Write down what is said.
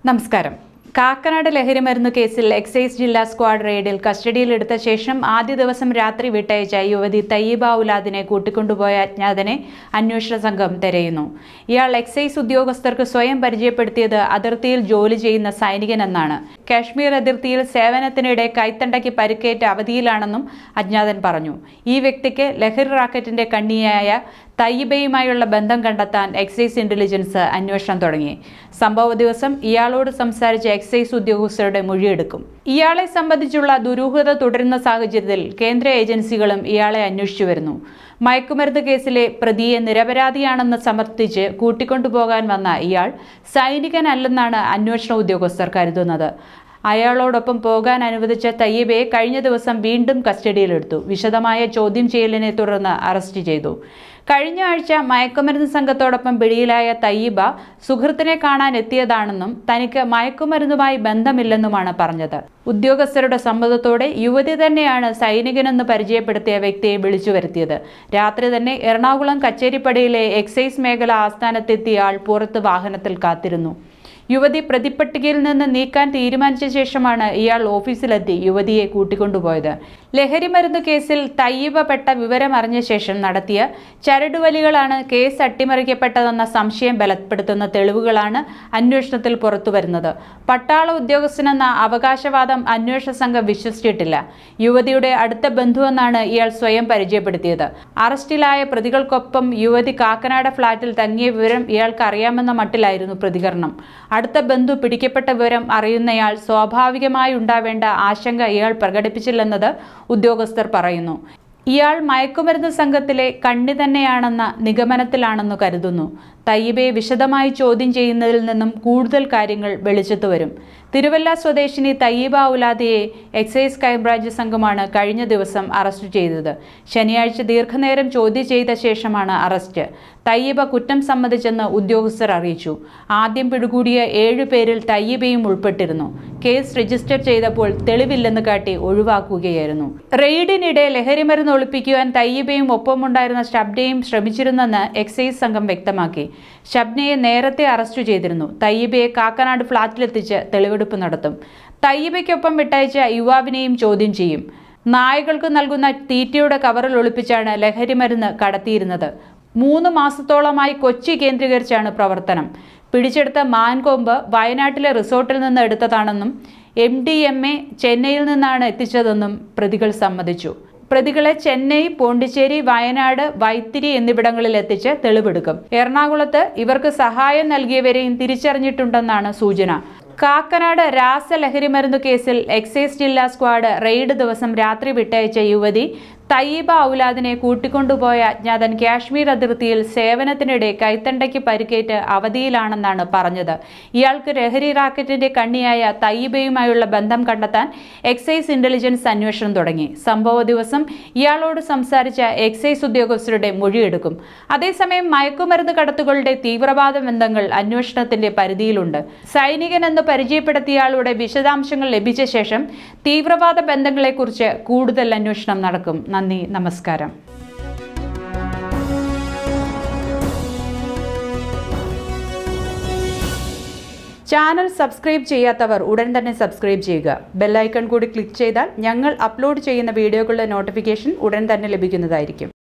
നമസ്കാരം കാക്കനാട് ലഹരിമരുന്ന് കേസിൽ എക്സൈസ് ജില്ലാ സ്ക്വാഡ് റെയ്ഡിൽ കസ്റ്റഡിയിലെടുത്ത ശേഷം ആദ്യ ദിവസം രാത്രി വിട്ടയച്ച യുവതി തയ്യബ ഉലാദിനെ കൂട്ടിക്കൊണ്ടുപോയ അജ്ഞാതനെ അന്വേഷണ സംഘം തെരയുന്നു ഇയാൾ എക്സൈസ് ഉദ്യോഗസ്ഥർക്ക് സ്വയം പരിചയപ്പെടുത്തിയത് അതിർത്തിയിൽ ജോലി ചെയ്യുന്ന സൈനികനെന്നാണ് കാശ്മീർ അതിർത്തിയിൽ സേവനത്തിനിടെ കൈത്തണ്ടയ്ക്ക് പരിക്കേറ്റ അവധിയിലാണെന്നും അജ്ഞാതൻ പറഞ്ഞു ഈ വ്യക്തിക്ക് ലഹരി റാക്കറ്റിന്റെ കണ്ണിയായ തയ്യബയുമായുള്ള ബന്ധം കണ്ടെത്താൻ എക്സൈസ് ഇന്റലിജൻസ് അന്വേഷണം തുടങ്ങി സംഭവ ദിവസം ഇയാളോട് സംസാരിച്ച എക്സൈസ് ഉദ്യോഗസ്ഥരുടെ മൊഴിയെടുക്കും ഇയാളെ സംബന്ധിച്ചുള്ള ദുരൂഹത തുടരുന്ന സാഹചര്യത്തിൽ കേന്ദ്ര ഏജൻസികളും ഇയാളെ അന്വേഷിച്ചു വരുന്നു മയക്കുമരുന്ന് കേസിലെ പ്രതിയെ നിരപരാധിയാണെന്ന് സമർത്ഥിച്ച് കൂട്ടിക്കൊണ്ടുപോകാൻ വന്ന ഇയാൾ സൈനികനല്ലെന്നാണ് അന്വേഷണ ഉദ്യോഗസ്ഥർ കരുതുന്നത് അയാളോടൊപ്പം പോകാൻ അനുവദിച്ച തയ്യബയെ കഴിഞ്ഞ ദിവസം വീണ്ടും കസ്റ്റഡിയിലെടുത്തു വിശദമായ ചോദ്യം ചെയ്യലിനെ തുടർന്ന് അറസ്റ്റ് ചെയ്തു കഴിഞ്ഞ ആഴ്ച മയക്കുമരുന്ന് സംഘത്തോടൊപ്പം പിടിയിലായ തയ്യബ സുഹൃത്തിനെ കാണാൻ എത്തിയതാണെന്നും തനിക്ക് മയക്കുമരുന്നുമായി ബന്ധമില്ലെന്നുമാണ് പറഞ്ഞത് ഉദ്യോഗസ്ഥരുടെ സമ്മതത്തോടെ യുവതി തന്നെയാണ് സൈനികനെന്ന് പരിചയപ്പെടുത്തിയ വ്യക്തിയെ വിളിച്ചു വരുത്തിയത് രാത്രി തന്നെ എറണാകുളം കച്ചേരിപ്പടിയിലെ എക്സൈസ് മേഖല ആസ്ഥാനത്തെത്തിയ ആൾ പുറത്ത് വാഹനത്തിൽ കാത്തിരുന്നു യുവതി പ്രതിപ്പട്ടികയിൽ നിന്ന് നീക്കാൻ തീരുമാനിച്ച ശേഷമാണ് ഇയാൾ ഓഫീസിലെത്തി യുവതിയെ കൂട്ടിക്കൊണ്ടുപോയത് ലഹരിമരുന്ന് കേസിൽ തയ്യബ പെട്ട വിവരം അറിഞ്ഞ ശേഷം നടത്തിയ ചരടുവലികളാണ് കേസ് അട്ടിമറിക്കപ്പെട്ടതെന്ന സംശയം ബലപ്പെടുത്തുന്ന തെളിവുകളാണ് അന്വേഷണത്തിൽ പുറത്തുവരുന്നത് പട്ടാള ഉദ്യോഗസ്ഥനെന്ന അവകാശവാദം അന്വേഷണ സംഘം വിശ്വസിച്ചിട്ടില്ല യുവതിയുടെ അടുത്ത ബന്ധുവെന്നാണ് ഇയാൾ സ്വയം പരിചയപ്പെടുത്തിയത് അറസ്റ്റിലായ പ്രതികൾക്കൊപ്പം യുവതി കാക്കനാട് ഫ്ളാറ്റിൽ തങ്ങിയ വിവരം ഇയാൾക്ക് അറിയാമെന്ന മട്ടിലായിരുന്നു പ്രതികരണം അടുത്ത ബന്ധു പിടിക്കപ്പെട്ട വിവരം അറിയുന്നയാൾ സ്വാഭാവികമായി ഉണ്ടാവേണ്ട ആശങ്ക ഇയാൾ പ്രകടിപ്പിച്ചില്ലെന്നത് ഉദ്യോഗസ്ഥർ പറയുന്നു ഇയാൾ മയക്കുമരുന്ന് സംഘത്തിലെ കണ്ണി തന്നെയാണെന്ന നിഗമനത്തിലാണെന്ന് കരുതുന്നു തയ്യബയെ വിശദമായി ചോദ്യം ചെയ്യുന്നതിൽ നിന്നും കൂടുതൽ കാര്യങ്ങൾ വെളിച്ചത്തു വരും തിരുവല്ല സ്വദേശിനി തയ്യബ ഔലാദയെ എക്സൈസ് ക്രൈംബ്രാഞ്ച് സംഘമാണ് കഴിഞ്ഞ ദിവസം അറസ്റ്റ് ചെയ്തത് ശനിയാഴ്ച ദീർഘനേരം ചോദ്യം ചെയ്ത ശേഷമാണ് അറസ്റ്റ് തയ്യബ കുറ്റം സമ്മതിച്ചെന്ന് ഉദ്യോഗസ്ഥർ അറിയിച്ചു ആദ്യം പിടികൂടിയ ഏഴു പേരിൽ തയ്യബയും ഉൾപ്പെട്ടിരുന്നു കേസ് രജിസ്റ്റർ ചെയ്തപ്പോൾ തെളിവില്ലെന്ന് കാട്ടി ഒഴിവാക്കുകയായിരുന്നു റെയ്ഡിനിടെ ലഹരിമരുന്ന് ഒളിപ്പിക്കുവാൻ തയ്യബയും ഒപ്പമുണ്ടായിരുന്ന ഷബ്നയും ശ്രമിച്ചിരുന്നെന്ന് എക്സൈസ് സംഘം വ്യക്തമാക്കി ഷബ്നയെ നേരത്തെ അറസ്റ്റ് ചെയ്തിരുന്നു തയ്യബയെ കാക്കനാട് ഫ്ളാറ്റിലെത്തിച്ച് തെളിവെടുപ്പ് നടത്തും തയ്യബയ്ക്കൊപ്പം വിട്ടയച്ച യുവാവിനെയും ചോദ്യം ചെയ്യും നായകൾക്ക് നൽകുന്ന തീറ്റയുടെ കവറിൽ ഒളിപ്പിച്ചാണ് ലഹരിമരുന്ന് കടത്തിയിരുന്നത് മൂന്ന് മാസത്തോളമായി കൊച്ചി കേന്ദ്രീകരിച്ചാണ് പ്രവർത്തനം പിടിച്ചെടുത്ത മാൻകൊമ്പ് വയനാട്ടിലെ റിസോർട്ടിൽ നിന്ന് എടുത്തതാണെന്നും എം ഡി എം എ ചെന്നൈയിൽ നിന്നാണ് എത്തിച്ചതെന്നും പ്രതികൾ സമ്മതിച്ചു പ്രതികളെ ചെന്നൈ പോണ്ടിച്ചേരി വയനാട് വൈത്തിരി എന്നിവിടങ്ങളിൽ എത്തിച്ച് തെളിവെടുക്കും എറണാകുളത്ത് ഇവർക്ക് സഹായം നൽകിയവരെയും തിരിച്ചറിഞ്ഞിട്ടുണ്ടെന്നാണ് സൂചന കാക്കനാട് രാസലഹരിമരുന്ന് കേസിൽ എക്സൈസ് ജില്ലാ സ്ക്വാഡ് റെയ്ഡ് ദിവസം രാത്രി വിട്ടയച്ച യുവതി തയ്യബ ഔലാദിനെ കൂട്ടിക്കൊണ്ടുപോയ അജ്ഞാതൻ കാശ്മീർ അതിർത്തിയിൽ സേവനത്തിനിടെ കൈത്തണ്ടയ്ക്ക് പരിക്കേറ്റ് അവധിയിലാണെന്നാണ് പറഞ്ഞത് ഇയാൾക്ക് ലഹരി റാക്കറ്റിന്റെ കണ്ണിയായ തയ്യബയുമായുള്ള ബന്ധം കണ്ടെത്താൻ എക്സൈസ് ഇന്റലിജൻസ് അന്വേഷണം തുടങ്ങി സംഭവ ദിവസം ഇയാളോട് സംസാരിച്ച എക്സൈസ് ഉദ്യോഗസ്ഥരുടെ മൊഴിയെടുക്കും അതേസമയം മയക്കുമരുന്ന് കടത്തുകളുടെ തീവ്രവാദ ബന്ധങ്ങൾ അന്വേഷണത്തിന്റെ പരിധിയിലുണ്ട് സൈനികൻ എന്ന് പരിചയപ്പെടുത്തിയയാളുടെ വിശദാംശങ്ങൾ ലഭിച്ച ശേഷം തീവ്രവാദ ബന്ധങ്ങളെക്കുറിച്ച് കൂടുതൽ അന്വേഷണം നടക്കും നന്ദി നമസ്കാരം ചാനൽ സബ്സ്ക്രൈബ് ചെയ്യാത്തവർ ഉടൻ തന്നെ സബ്സ്ക്രൈബ് ചെയ്യുക ബെല്ലൈക്കൺ കൂടി ക്ലിക്ക് ചെയ്താൽ ഞങ്ങൾ അപ്ലോഡ് ചെയ്യുന്ന വീഡിയോകളുടെ നോട്ടിഫിക്കേഷൻ ഉടൻ തന്നെ ലഭിക്കുന്നതായിരിക്കും